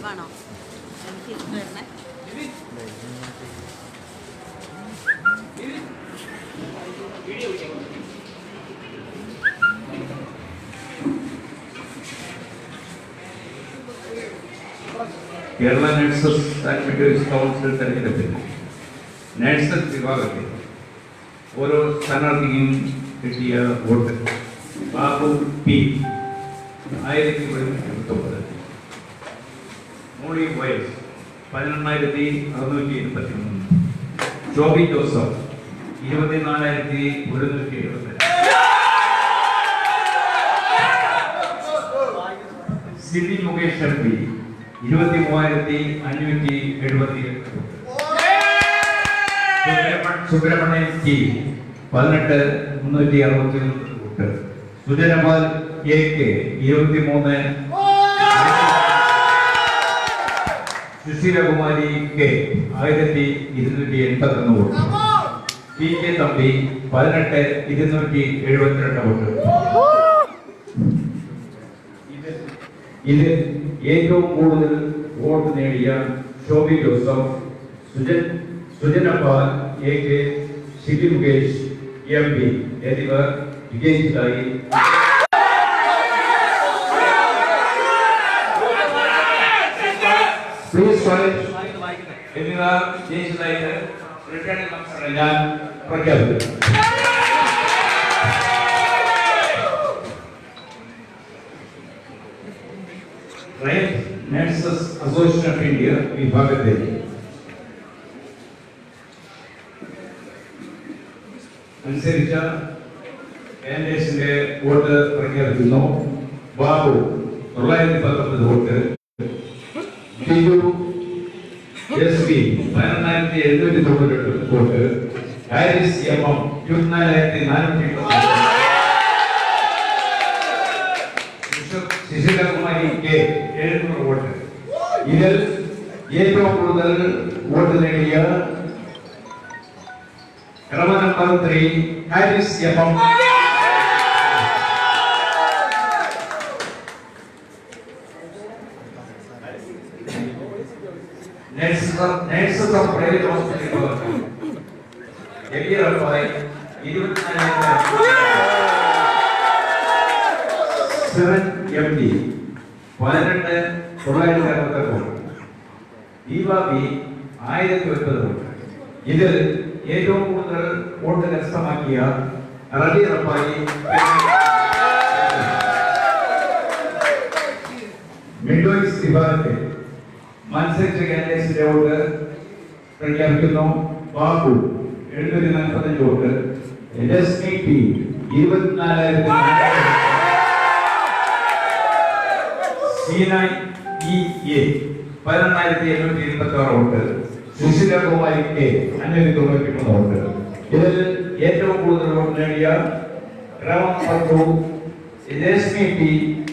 ലൈവാണോ എനിക്ക് ഇത് വരണേ Kerala nurses and midwives council തെരഞ്ഞെടുപ്പിൽ നഴ്സസ് വിഭാഗത്തിൽ ഓരോ സ്ഥാനാർത്ഥിക്കും കിട്ടിയ വോട്ട് ബാബു പി ആയിരത്തി എഴുപത്തൊമ്പത് മോളി വയസ് പതിനെണ്ണായിരത്തി അറുന്നൂറ്റി എൺപത്തി മൂന്ന് ജോബി ജോസഫ് ഇരുപത്തിനാലായിരത്തി ഒരുന്നൂറ്റി എഴുപത്തി സിബി മുകേഷ് എം പി ഇരുപത്തി മൂവായിരത്തി അഞ്ഞൂറ്റി എഴുപത്തി എട്ട് സുബ്രഹ്മണ്യൻ ടി പതിനെട്ട് മുന്നൂറ്റി അറുപത്തി ഒന്ന് വോട്ട് സുജനപാൽ എ കെ ഇരുപത്തി മൂന്ന് സുശീലകുമാരി കെ ആയിരത്തി ഇരുന്നൂറ്റി എൺപത്തി ഒന്ന് വോട്ട് പി കെ തമ്പി പതിനെട്ട് ഇരുന്നൂറ്റി എഴുപത്തിരണ്ട് വോട്ട് ഇത് ഏറ്റവും കൂടുതൽ വോട്ട് നേടിയ Shobhi Joseph Sujan Sujanapal A K Shibi Mukesh M P എന്നിവർ വിജയിച്ചതായി പ്ലീസ് എന്നിവർ വിജയിച്ചതായിട്ട് റിട്ടേണിംഗ് കമ്മീഷണറെ ഞാൻ പ്രഖ്യാപിക്കുന്നു right nurses association of India വിഭാഗത്തിൽ അനുസരിച്ച കാൻഡിഡേറ്റ്സിന്റെ വോട്ട് പ്രഖ്യാപിക്കുന്നു ബാബു തൊള്ളായിരത്തി പത്തൊമ്പത് വോട്ട് ബിജു എസ് പി പതിനൊന്നായിരത്തി എഴുന്നൂറ്റി തൊണ്ണൂറ്റെട്ട് വോട്ട് ഹാരിസ് എം എം ഇരുപത്തിനാലായിരത്തി നാനൂറ്റി ശിശിരകുമാരി കെ എഴുന്നൂറ് വോട്ട് ഇതിൽ ഏറ്റവും കൂടുതൽ വോട്ട് നേടിയ ക്രമ number three Haris M M nurses of private hospital എലിയറപ്പായി ഇരുപത്തിനാലായിരത്തി സെവൻ എം ഡി പതിനെട്ട് തൊള്ളായിരത്തി അറുപത്തി വോട്ട് ദീപാവി ആയിരത്തി ഒൻപത് വോട്ട് ഇതിൽ ഏറ്റവും കൂടുതൽ വോട്ട് കരസ്ഥമാക്കിയ റബി റപ്പായി മിഡ്വൈസ് വിഭാഗത്തിൽ മത്സരിച്ച കാൻഡിഡേറ്റ്സിന്റെ വോട്ട് പ്രഖ്യാപിക്കുന്നു ബാബു എഴുന്നൂറ്റി നാൽപ്പത്തഞ്ച് വോട്ട് രശ്മി പി ഇരുപത്തിനാലായിരത്തി സീനായ് ഇ എ പതിനെണ്ണായിരത്തി എണ്ണൂറ്റി ഇരുപത്തി ആറ് വോട്ട് സുശീല കുമാരി കെ അഞ്ഞൂറ്റി തൊണ്ണൂറ്റി മൂന്ന് വോട്ട് ഇതിൽ ഏറ്റവും കൂടുതൽ വോട്ട് നേടിയ രാമൻ പത്തു രശ്മി പി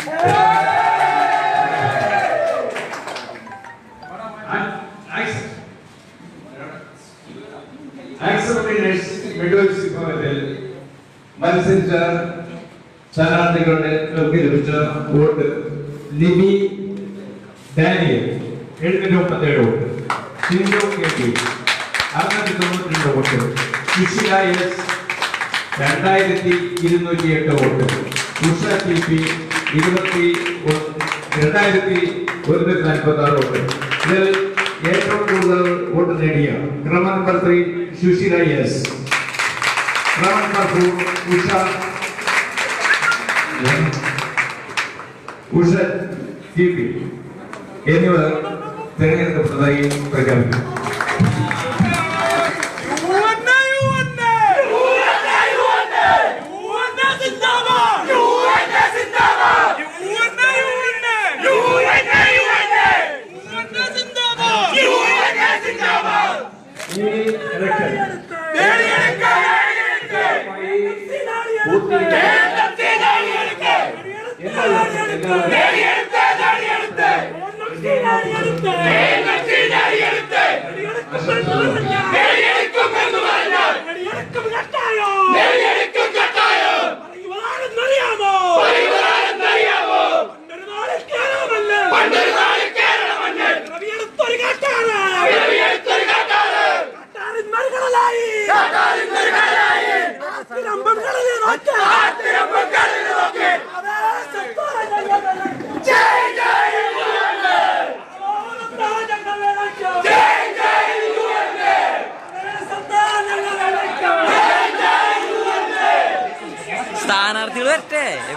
മിഡ്വൈസ് വിഭാഗത്തിൽ മത്സരിച്ച സ്ഥാനാർത്ഥികളുടെ ലഭിച്ച വോട്ട് ലിബി ഡാനിയൽ എഴുന്നൂറ്റി മുപ്പത്തേഴ് വോട്ട് സിന്ധു കെ പി അറുന്നൂറ്റി തൊണ്ണൂറ്റി രണ്ട് വോട്ട് സുശീല എസ് രണ്ടായിരത്തി ഇരുന്നൂറ്റി എട്ട് വോട്ട് ഉഷ ടി പി ഇരുപത്തി രണ്ടായിരത്തി ഒരുന്നൂറ്റി നാൽപ്പത്തി ആറ് വോട്ട് ഇതിൽ ഏറ്റവും കൂടുതൽ വോട്ട് നേടിയ ക്രമ നമ്പർ ത്രീ സുശീല എസ് ക്രമ number two Usha Usha T P എന്നിവർ തിരഞ്ഞെടുക്കപ്പെട്ടതായി പ്രഖ്യാപിക്കുന്നു ഈ ഇലക്ഷൻ പണ്ടൊരു നാളിൽ കേരളമല്ലേ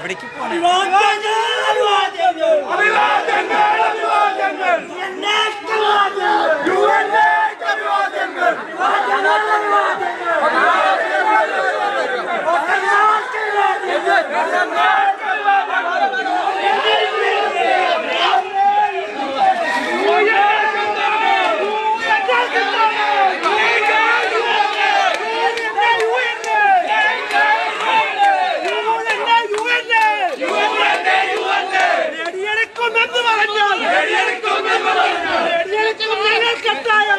എവിടേക്ക് പോണേ നേടിയെടുക്കുമെന്ന് പറഞ്ഞാൽ നേടിയെടുക്കും ഞങ്ങൾ കട്ടായം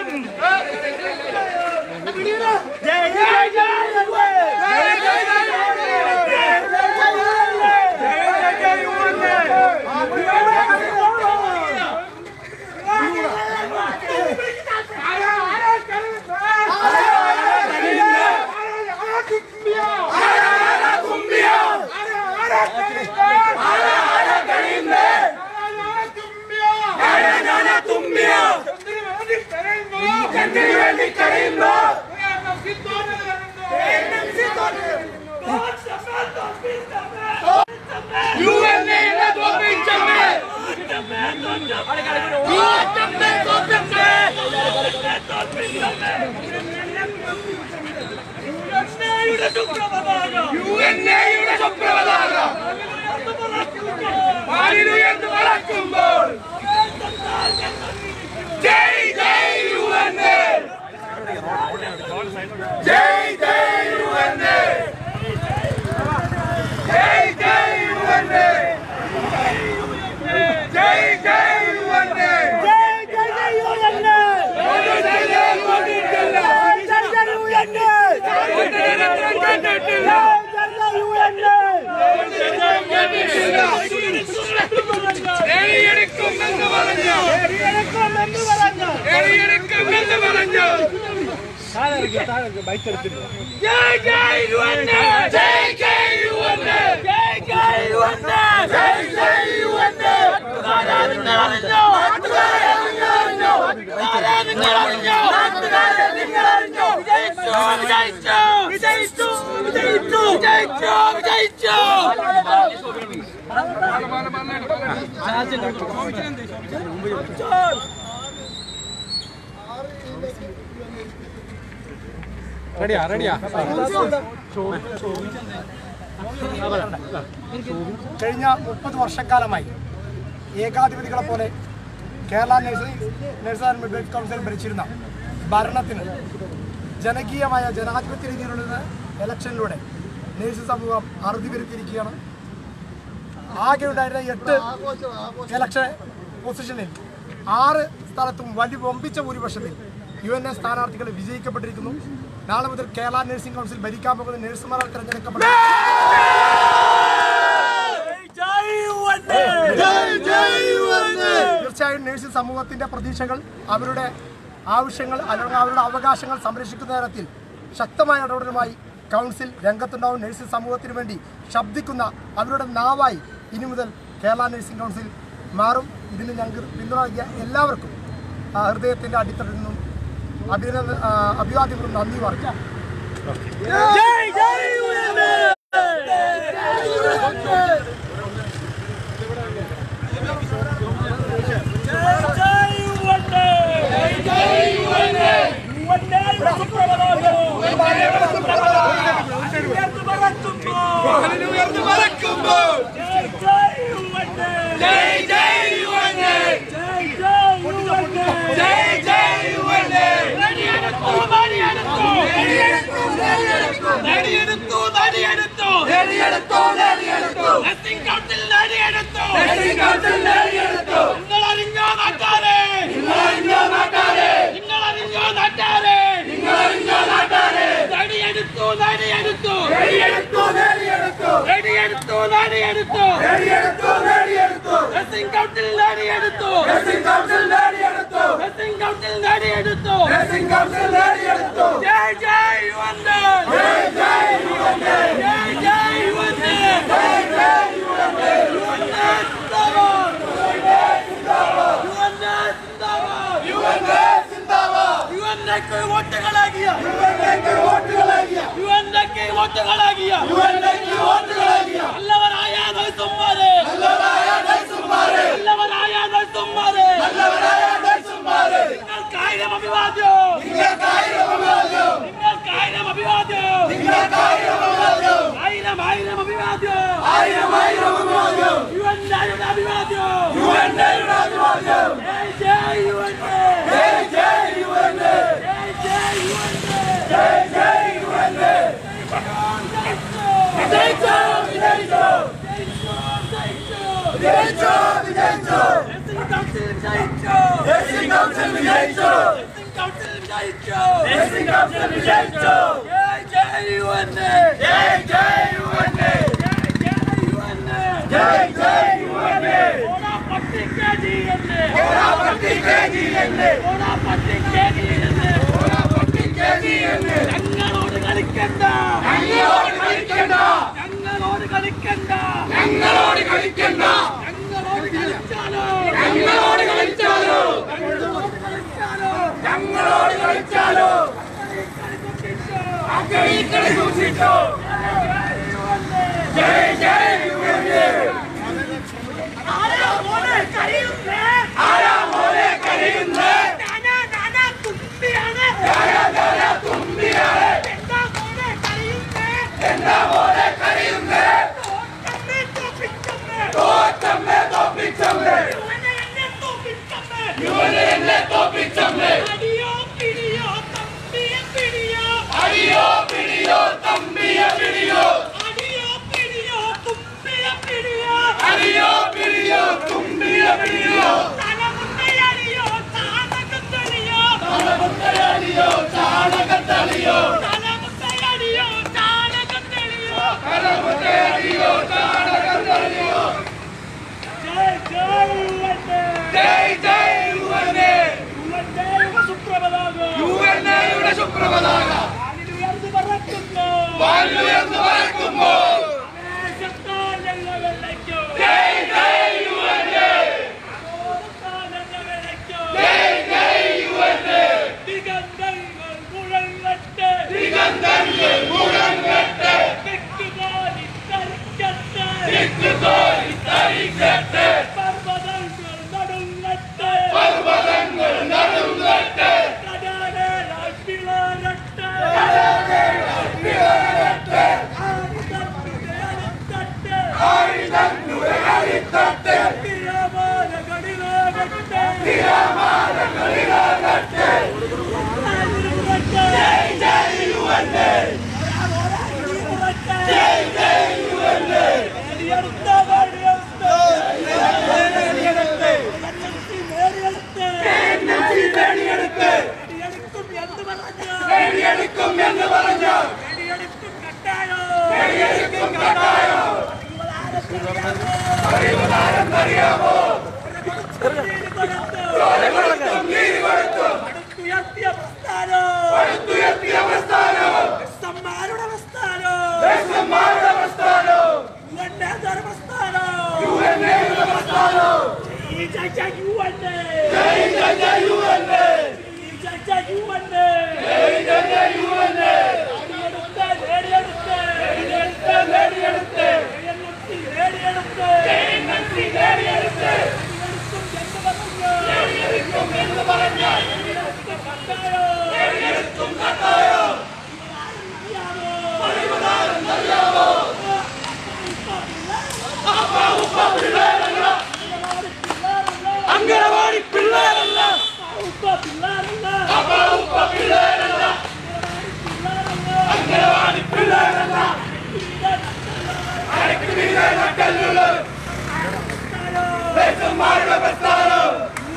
ജയ് ജയ് ജയ് റെഡിയാ റെഡിയാ കഴിഞ്ഞ മുപ്പത് വർഷക്കാലമായി ഏകാധിപതികളെ പോലെ Kerala nursery nursery and midwife council ഭരിച്ചിരുന്ന ഭരണത്തിന് ജനകീയമായ ജനാധിപത്യ രീതിയിലുള്ള ഇലക്ഷനിലൂടെ നേഴ്സ് സമൂഹം അറുതി വരുത്തിയിരിക്കുകയാണ് ആകെ ഉണ്ടായിരുന്ന എട്ട് ഇലക്ഷൻ പൊസിഷനിൽ ആറ് സ്ഥലത്തും വലിയ വമ്പിച്ച ഭൂരിപക്ഷത്തിൽ യു എൻ എ സ്ഥാനാർത്ഥികൾ വിജയിക്കപ്പെട്ടിരിക്കുന്നു നാളെ മുതൽ കേരള നഴ്സിംഗ് കൗൺസിൽ ഭരിക്കാൻ പോകുന്ന നഴ്സുമാരാൽ തിരഞ്ഞെടുക്കപ്പെട്ട തീർച്ചയായും നഴ്സിംഗ് സമൂഹത്തിന്റെ പ്രതീക്ഷകൾ അവരുടെ ആവശ്യങ്ങൾ അല്ലെങ്കിൽ അവരുടെ അവകാശങ്ങൾ സംരക്ഷിക്കുന്ന തരത്തിൽ ശക്തമായ ഇടപെടലുമായി കൗൺസിൽ രംഗത്തുണ്ടാവും നഴ്സിംഗ് സമൂഹത്തിന് വേണ്ടി ശബ്ദിക്കുന്ന അവരുടെ നാവായി ഇനി മുതൽ കേരള നഴ്സിംഗ് കൗൺസിൽ മാറും ഇതിന് ഞങ്ങൾക്ക് പിന്തുണ നൽകിയ എല്ലാവർക്കും ആ, ഹൃദയത്തിന്റെ അടിത്തട്ടിൽ നിന്നും അഭിനന്ദ ആ, അഭിവാദ്യങ്ങളും നന്ദി പറയാം വോട്ടുകളാകിയ വോട്ടുകളാകിയ നഴ്സുമാരെ നല്ലവരായ നഴ്സുമാരെ നിങ്ങൾക്കായിരം അഭിവാദ്യം നിങ്ങൾക്കായിരം അഭിവാദ്യം ആയിരം ആയിരം അഭിവാദ്യം യുവൻഡായുടെ അഭിവാദ്യം ജയ് ജയ് യുവൻഡേ ജയ് ജയ് യുവൻഡേ വിജയിച്ചോ വിജയിച്ചോ വിജയിച്ചോ വിജയിച്ചോ നഴ്സിംഗ് കൗൺസിൽ വിജയിച്ചോ നഴ്സിംഗ് കൗൺസിൽ വിജയിച്ചോ ജയ് ജയ് യുവൻഡേ ജയ് ജയ് യുവൻഡേ ജയ് ജയ് യുവൻഡേ ഓടാ പട്ടി കേജിയെന്നെ ഓടാ പട്ടി കേജിയെന്നെ ഓടാ പട്ടി കേജിയെന്നെ ഓടാ പട്ടി കേജിയെന്നെ ഞങ്ങളോട് കളിക്കണ്ട ഞങ്ങളോട് കളിക്കണ്ട ഞങ്ങളോട് കളിക്കണ്ട ഞങ്ങളോട് കളിക്കണ്ട ഞങ്ങളോട് കളിച്ചാലോ ഞങ്ങളോട് കളിച്ചാലോ ഞങ്ങളോട് കളിച്ചാലോ അക്കടി കളി സൂക്ഷിച്ചോ ജയ് ജയ് യുവൻഡേ ആരാ മോനെ കരയുന്നേ ആരാ മോനെ കരയുന്നേ നാനാ നാനാ തുമ്പിയാണ് നാനാ നാനാ തുമ്പിയാണ് എന്താ മോനെ കരയുന്നേ എന്താ മോനെ കരയുന്നേ തോറ്റമ്മേ തോപ്പിച്ചമ്മേ തോറ്റമ്മേ തോപ്പിച്ചമ്മേ യുവനെ എന്നെ തോപ്പിച്ചമ്മേ യുവനെ എന്നെ തോപ്പിച്ചമ്മേ അടിയോ പിടിയോ തമ്പിയെ പിടിയോ അടിയോ പിടിയോ തമ്പിയെ പിടിയോ അടിയോ പിടിയോ തുമ്പിയെ പിടിയോ അടിയോ പിടിയോ തുമ്പിയെ പിടിയോ തലമുണ്ടയടിയോ ചാണകത്തളിയോ തലമുണ്ടയടിയോ ചാണകത്തളിയോ തലമുണ്ടയടിയോ ചാണകത്തളിയോ തലമുണ്ടയടിയോ ചാണകത്തളിയോ ജയ് ജയ് യുവനെ ജയ് ജയ് യുവനെ യുവനെ യുവ സുപ്രഭതാക യുവനയുടെ സുപ്രഭതാക വാനിലുയർന്നു പറക്കുന്നു വാനിലുയർന്നു പറക്കുമ്പോൾ ആവേശത്താൽ ഞങ്ങൾ വെള്ളയ്ക്കോ ജയ് ജയ് യുവനെ ആവേശത്താൽ ഞങ്ങൾ വെള്ളയ്ക്കോ ജയ് ജയ് യുവനെ ദിഗന്ധങ്ങൾ മുഴങ്ങട്ടെ ദിഗന്ധങ്ങൾ മുഴങ്ങട്ടെ ദിക്കുകാലി തരിക്കട്ടെ ദിക്കുകാലി തരിക്കട്ടെ പർവ്വതങ്ങൾ നടുങ്ങട്ടെ പർവ്വതങ്ങൾ നടുങ്ങട്ടെ കടലായി പിളരട്ടെ കടലായി പിളരട്ടെ ആയുധങ്ങളുടെ അടിത്തട്ട് തിരമാലകളിലാകട്ടെ തിരമാലകളിലാകട്ടെ ജയ് ജയ് യുവനെ ജയ് ജയ് യുവനെ നേടിയെടുത്ത നേടിയെടുത്ത് നേടിയെടുത്ത് നേടിയെടുത്ത് നേടിയെടുക്കും എന്ന് പറഞ്ഞു നേടിയെടുക്കും എന്ന് പറഞ്ഞു നേടിയെടുക്കും കട്ടായോ നേടിയെടുക്കും കട്ടായോ അറിയാമോ അടുത്തുയർത്തിയ പ്രസ്ഥാനം അടുത്തുയർത്തിയ പ്രസ്ഥാനം എസ്എംമാരുടെ പ്രസ്ഥാനം എസ്എംമാരുടെ പ്രസ്ഥാനം യുവന്നേതര പ്രസ്ഥാനം യുവന്നേതര പ്രസ്ഥാനം ജയ് ജയ് യുവന്നെ ജയ് ജയ് യുവന്നെ ജയ് ജയ് യുവന്നെ ജയ് ജയ് യുവന്നെ നേടിയെടുത്ത് നേടിയെടുത്ത് നേടിയെടുത്ത് നേടിയെടുത്ത് നേടിയെടുത്ത് നേടിയെടുത്ത് നേടിയെടുക്കും എന്ന് പറഞ്ഞു നേടിയെടുക്കും കട്ടായോ നേടിയെടുക്കും കട്ടായോ അറിയാമോ അംഗനവാടി പിള്ളേരല്ല അപ്പ ഉപ്പ പിള്ളേരല്ല അംഗനവാടി പിള്ളേരല്ല അരക്കിലെ നട്ടല്ലുകൾ ദേശന്മാരുടെ പ്രസ്ഥാനം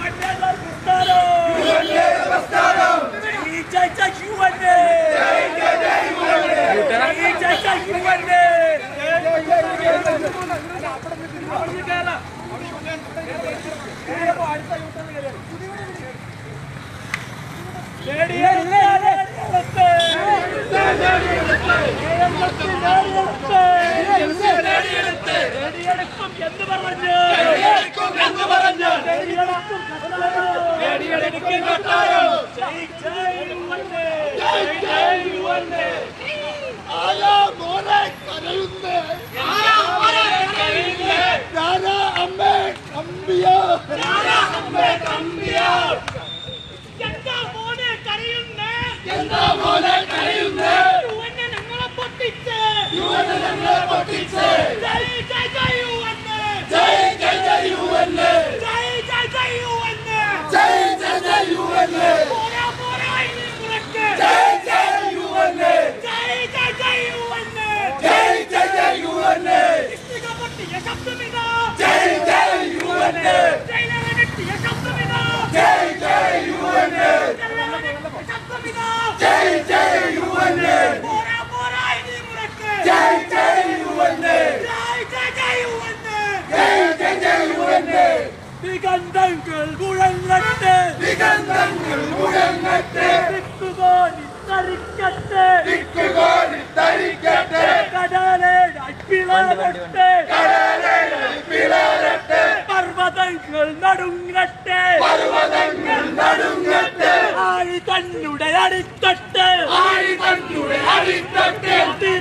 യുവന്റേത് പ്രസ്ഥാനം ജയ് ജയ് യുവന്റെ ജയ് ജയ് ജയ് യുവന്റെ ജയ് ജയ് യുവന്റെ നേടിയെടുക്കും എന്ന് പറഞ്ഞു നേടിയെടുക്കും എന്ന് പറഞ്ഞു നേടിയെടുക്കും നേടിയെടുക്കും കട്ടായം ജയ് ജയ് യുവന്നെ ജയ് ജയ് യുവന്നെ ആരാ മോനെ കരയുന്നേ ആരാ മോനെ കരയുന്നേ എന്താ മോനെ കരയുന്നേ എന്താ മോനെ കരയുന്നേ യുവനെ ഞങ്ങളെ പൊട്ടിച്ച് യുവനെ ഞങ്ങളെ പൊട്ടിച്ച് ജയ് ജയ് ജയ് യുവനെ ജയ് ജയ് ജയ് യുവനെ ജയ് ജയ് ജയ് യുവനെ ജയ് ജയ് ജയ് യുവനെ പോരാ പോരാ ഇനി മുറക്ക് ജയ് ജയ് യുവനെ ജയ് ജയ് ജയ് യുവനെ ജയ് ജയ് ജയ് യുവനെ ഇഷ്ടിക പൊട്ടിയ ശബ്ദമിതാ ജയ് ജയ് യുവനെ ജയിലകനെത്തിയ ശബ്ദമിതാ ജയ് ജയ് യുവനെ ജയിലകനെത്തിയ ശബ്ദമിതാ ജയ് ജയ് യുവനെ പോരാ പോരാ ഇനി മുറക്ക് ജയ് ജയ് യുവനെ ജയ് ജയ് ജയ് യുവനെ ജയ് ജയ് ജയ് യുവനെ ദിഗന്ധങ്ങൾ മുഴങ്ങട്ടെ ദിഗന്ധങ്ങൾ മുഴങ്ങട്ടെ ദിക്കുകോടി തരിക്കട്ടെ ദിക്കുകോടി തരിക്കട്ടെ കടലേടായി പിളരട്ടെ കടലേടായി പിളരട്ടെ പർവ്വതങ്ങൾ നടുങ്ങട്ടെ പർവ്വതങ്ങൾ നടുങ്ങട്ടെ ആഴി തന്നുടെ അടിത്തട്ട് ആഴി തന്നുടെ അടിത്തട്ട്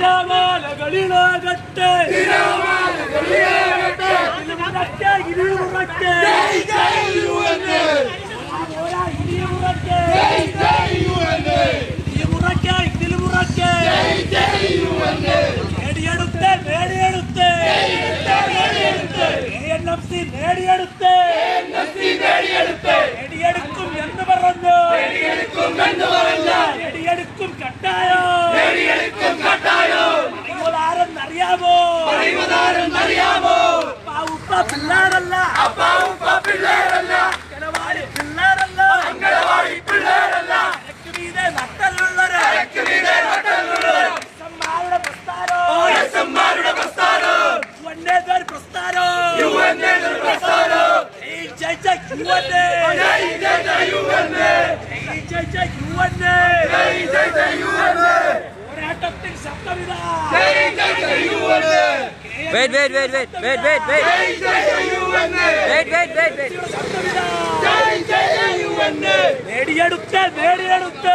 തിരമാലകളിലാകട്ടെ തിരമാലകളിലാകട്ടെ ഇതിലുറക്കെ ഇതിലുറക്കെ ജയ് ജയ് യുവനെ പോരാ ഇതിലുറക്കെ ജയ് ജയ് യുവനെ ഇതിലുറക്കെ ഇതിലുറക്കെ ജയ് ജയ് യുവനെ നേടിയെടുത്ത് നേടിയെടുത്ത് നേടിയെടുത്ത് എൻഎംസി നേടിയെടുത്ത് എൻഎംസി നേടിയെടുത്ത് നേടിയെടുക്കും എന്ന് പറഞ്ഞു നേടിയെടുക്കും എന്ന് പറഞ്ഞ നേടിയെടുക്കും കട്ടായോ നേടിയെടുക്കും കട്ടായോ പറയുവതാരെന്നറിയാമോ പറയുവതാരെന്നറിയാമോ അപ്പാവുപ്പ പിള്ളേരല്ല അപ്പാവുപ്പ പിള്ളേരല്ല അങ്കനവാടി പിള്ളേരല്ല അങ്കനവാടി പിള്ളേരല്ല അരക്ക് മീതെ നട്ടലുള്ളവര് അരക്ക് മീതെ നട്ടലുള്ളവര് എസ്എംമാരുടെ പ്രസ്ഥാനം എസ്എംമാരുടെ പ്രസ്ഥാനം യുവന്നേതർ പ്രസ്ഥാനം യുവന്നേതർ പ്രസ്ഥാനം ജയ് ജയ് ജയ് യുവന്നേ ജയ് ജയ് ജയ് യുവന്നേ ജയ് ജയ് ജയ് യുവന്നേ ജയ് ജയ് ജയ് യുവന്നേ പോരാട്ടത്തിൽ ശബ്ദമിതാ ജയ് ജയ് ജയ് യുവന്നേ Wait, wait, wait, wait, wait, wait, wait. ജയ് ജയ് ജയ് യുവന്നേ Wait, wait, wait, wait. ശബ്ദമിതാ ജയ് ജയ് ജയ് യുവന്നേ നേടിയെടുത്ത് നേടിയെടുത്ത്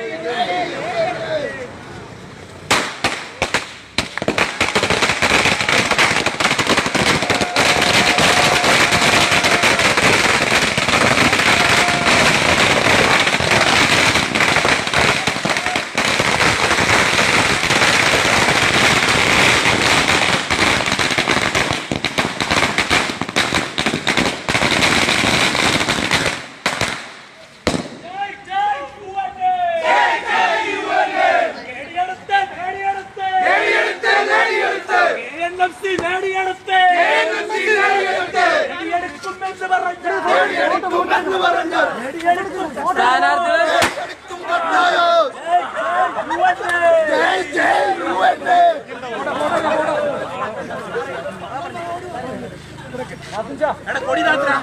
ജയ് ജയ് യുവനേ ജയ് ജയ് യുവനേ നേടിയെടുത്ത് നേടിയെടുത്ത് നേടിയെടുത്ത് നേടിയെടുത്ത് എൻഎംസി നേടിയെടുത്ത് എൻഎംസി നേടിയെടുത്ത് നേടിയെടുക്കുമെന്ന് പറഞ്ഞു നേടിയെടുക്കുമെന്ന് പറഞ്ഞു നേടിയെടുക്കും സ്ഥാനാർത്ഥികൾ ജയ് ജയ് യുവനേ എടാ കൊടി താത്തരാ